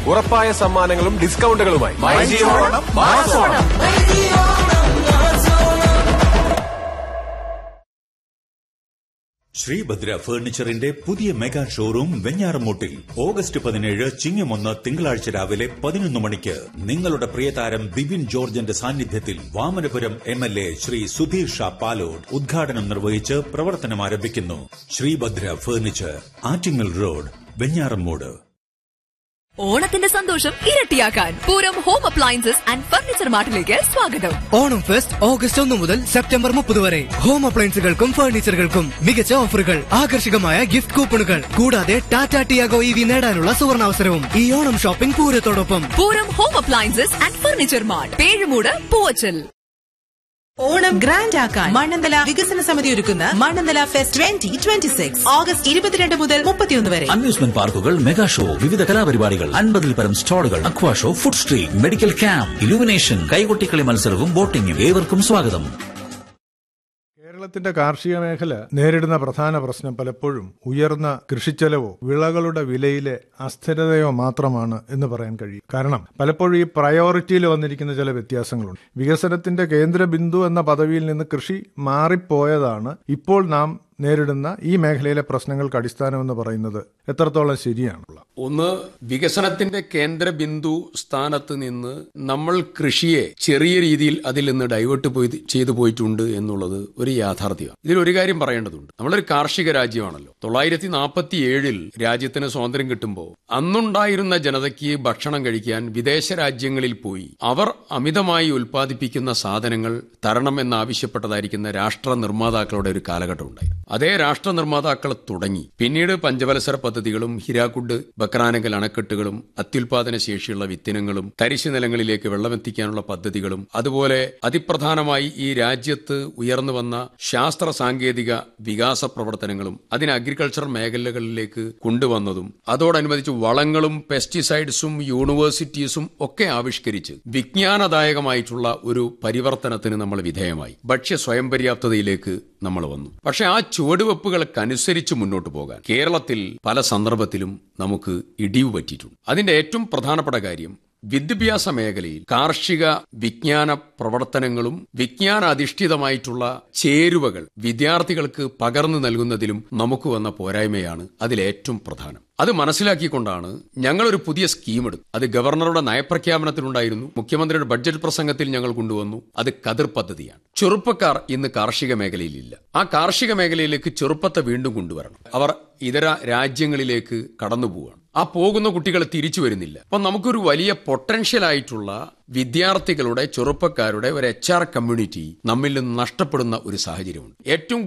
ഉറപ്പായ സമ്മാനങ്ങളും ഡിസ്കൗണ്ടുകളുമായി ശ്രീഭദ്ര ഫർണിച്ചറിന്റെ പുതിയ മെഗാ ഷോറൂം വെഞ്ഞാറമൂട്ടിൽ ഓഗസ്റ്റ് പതിനേഴ് ചിങ്ങമൊന്ന് തിങ്കളാഴ്ച രാവിലെ പതിനൊന്ന് മണിക്ക് നിങ്ങളുടെ പ്രിയതാരം ബിബിൻ ജോർജിന്റെ സാന്നിധ്യത്തിൽ Vamanapuram M L A Shri Sudheer Shah Palode ഉദ്ഘാടനം നിർവഹിച്ച് പ്രവർത്തനം ആരംഭിക്കുന്നു ശ്രീഭദ്ര ഫർണിച്ചർ ആറ്റിങ്ങൽ റോഡ് വെഞ്ഞാറമ്മൂട് ഓണത്തിന്റെ സന്തോഷം ഇരട്ടിയാക്കാൻ Pooram home appliances and furniture മാർട്ടിലേക്ക് സ്വാഗതം ഓണം ഫെസ്റ്റ് ഓഗസ്റ്റ് ഒന്ന് മുതൽ സെപ്റ്റംബർ മുപ്പത് വരെ ഹോം അപ്ലയൻസുകൾക്കും ഫർണിച്ചറുകൾക്കും മികച്ച ഓഫറുകൾ ആകർഷകമായ ഗിഫ്റ്റ് കൂപ്പണുകൾ കൂടാതെ ടാറ്റ ടിയാഗോ ഇ വി നേടാനുള്ള സുവർണാവസരവും ഈ ഓണം ഷോപ്പിംഗ് പൂരത്തോടൊപ്പം Pooram home appliances and furniture mart Pezhumoodu Poovachal Onam grand ആക്കാൻ മണ്ണന്തല വികസന സമിതി ഒരുക്കുന്ന Mannanthala fest twenty twenty six August ഇരുപത്തിരണ്ട് മുതൽ മുപ്പത്തിയൊന്ന് വരെ അമ്യൂസ്മെന്റ് പാർക്കുകൾ മെഗാ ഷോ വിവിധ കലാപരിപാടികൾ അൻപതിൽ പരം സ്റ്റാളുകൾ aqua show food street medical camp illumination കൈകൊട്ടിക്കളി മത്സരവും ബോട്ടിംഗും ഏവർക്കും സ്വാഗതം കേരളത്തിന്റെ കാർഷിക മേഖല നേരിടുന്ന പ്രധാന പ്രശ്നം പലപ്പോഴും ഉയർന്ന കൃഷിച്ചെലവോ വിളകളുടെ വിലയിലെ അസ്ഥിരതയോ മാത്രമാണ് എന്ന് പറയാൻ കഴിയും കാരണം പലപ്പോഴും ഈ പ്രയോറിറ്റിയിൽ വന്നിരിക്കുന്ന ചില വ്യത്യാസങ്ങളുണ്ട് വികസനത്തിന്റെ കേന്ദ്ര ബിന്ദു എന്ന പദവിയിൽ നിന്ന് കൃഷി മാറിപ്പോയതാണ് ഇപ്പോൾ നാം നേരിടുന്ന ഈ മേഖലയിലെ പ്രശ്നങ്ങൾക്ക് അടിസ്ഥാനമെന്ന് പറയുന്നത് എത്രത്തോളം ശരിയാണുള്ള ഒന്ന് വികസനത്തിന്റെ കേന്ദ്ര ബിന്ദു സ്ഥാനത്ത് നിന്ന് നമ്മൾ കൃഷിയെ ചെറിയ രീതിയിൽ അതിൽ നിന്ന് ഡൈവേർട്ട് പോയി ചെയ്തു പോയിട്ടുണ്ട് എന്നുള്ളത് ഒരു യാഥാർത്ഥ്യമാണ് ഇതിൽ ഒരു കാര്യം പറയേണ്ടതുണ്ട് നമ്മളൊരു കാർഷിക രാജ്യമാണല്ലോ തൊള്ളായിരത്തി നാൽപ്പത്തി ഏഴിൽ രാജ്യത്തിന് സ്വാതന്ത്ര്യം കിട്ടുമ്പോൾ അന്നുണ്ടായിരുന്ന ജനതയ്ക്ക് ഭക്ഷണം കഴിക്കാൻ വിദേശ രാജ്യങ്ങളിൽ പോയി അവർ അമിതമായി ഉൽപ്പാദിപ്പിക്കുന്ന സാധനങ്ങൾ തരണം എന്നാവശ്യപ്പെട്ടതായിരിക്കുന്ന രാഷ്ട്ര നിർമ്മാതാക്കളുടെ ഒരു കാലഘട്ടം ഉണ്ടായി അതേ രാഷ്ട്ര നിർമ്മാതാക്കൾ തുടങ്ങി പിന്നീട് പഞ്ചവത്സര പദ്ധതികളും ഹിരാക്കുഡ് ബക്രാനങ്കൽ അണക്കെട്ടുകളും അത്യുൽപാദന ശേഷിയുള്ള വിത്തിനങ്ങളും തരിശു നിലങ്ങളിലേക്ക് വെള്ളമെത്തിക്കാനുള്ള പദ്ധതികളും അതുപോലെ അതിപ്രധാനമായി ഈ രാജ്യത്ത് ഉയർന്നു വന്ന ശാസ്ത്ര സാങ്കേതിക വികാസ പ്രവർത്തനങ്ങളും അതിന് അഗ്രികൾച്ചർ മേഖലകളിലേക്ക് കൊണ്ടുവന്നതും അതോടനുബന്ധിച്ച് വളങ്ങളും പെസ്റ്റിസൈഡ്സും യൂണിവേഴ്സിറ്റീസും ഒക്കെ ആവിഷ്കരിച്ച് വിജ്ഞാനദായകമായിട്ടുള്ള ഒരു പരിവർത്തനത്തിന് നമ്മൾ വിധേയമായി ഭക്ഷ്യ സ്വയം പര്യാപ്തതയിലേക്ക് നമ്മൾ വന്നു പക്ഷെ ആ ചുവടുവെപ്പുകൾക്കനുസരിച്ച് മുന്നോട്ട് പോകാൻ കേരളത്തിൽ പല സന്ദർഭത്തിലും നമുക്ക് ഇടിവ് പറ്റിയിട്ടുണ്ട് അതിന്റെ ഏറ്റവും പ്രധാനപ്പെട്ട കാര്യം വിദ്യാഭ്യാസ മേഖലയിൽ കാർഷിക വിജ്ഞാന പ്രവർത്തനങ്ങളും വിജ്ഞാന അധിഷ്ഠിതമായിട്ടുള്ള ചേരുവകൾ വിദ്യാർത്ഥികൾക്ക് പകർന്നു നൽകുന്നതിലും നമുക്ക് വന്ന പോരായ്മയാണ് അതിലേറ്റവും പ്രധാനം അത് മനസ്സിലാക്കിക്കൊണ്ടാണ് ഞങ്ങളൊരു പുതിയ സ്കീം എടുത്തു അത് ഗവർണറുടെ നയപ്രഖ്യാപനത്തിലുണ്ടായിരുന്നു മുഖ്യമന്ത്രിയുടെ ബഡ്ജറ്റ് പ്രസംഗത്തിൽ ഞങ്ങൾ കൊണ്ടുവന്നു അത് കതിർ പദ്ധതിയാണ് ചെറുപ്പക്കാർ ഇന്ന് കാർഷിക മേഖലയിലില്ല ആ കാർഷിക മേഖലയിലേക്ക് ചെറുപ്പത്തെ വീണ്ടും കൊണ്ടുവരണം അവർ ഇതര രാജ്യങ്ങളിലേക്ക് കടന്നു പോവുകയാണ് ആ പോകുന്ന കുട്ടികൾ തിരിച്ചു വരുന്നില്ല അപ്പൊ നമുക്കൊരു വലിയ പൊട്ടൻഷ്യൽ ആയിട്ടുള്ള വിദ്യാർത്ഥികളുടെ ചെറുപ്പക്കാരുടെ ഒരു എച്ച് ആർ കമ്മ്യൂണിറ്റി നമ്മിൽ നിന്ന് നഷ്ടപ്പെടുന്ന ഒരു സാഹചര്യമുണ്ട് ഏറ്റവും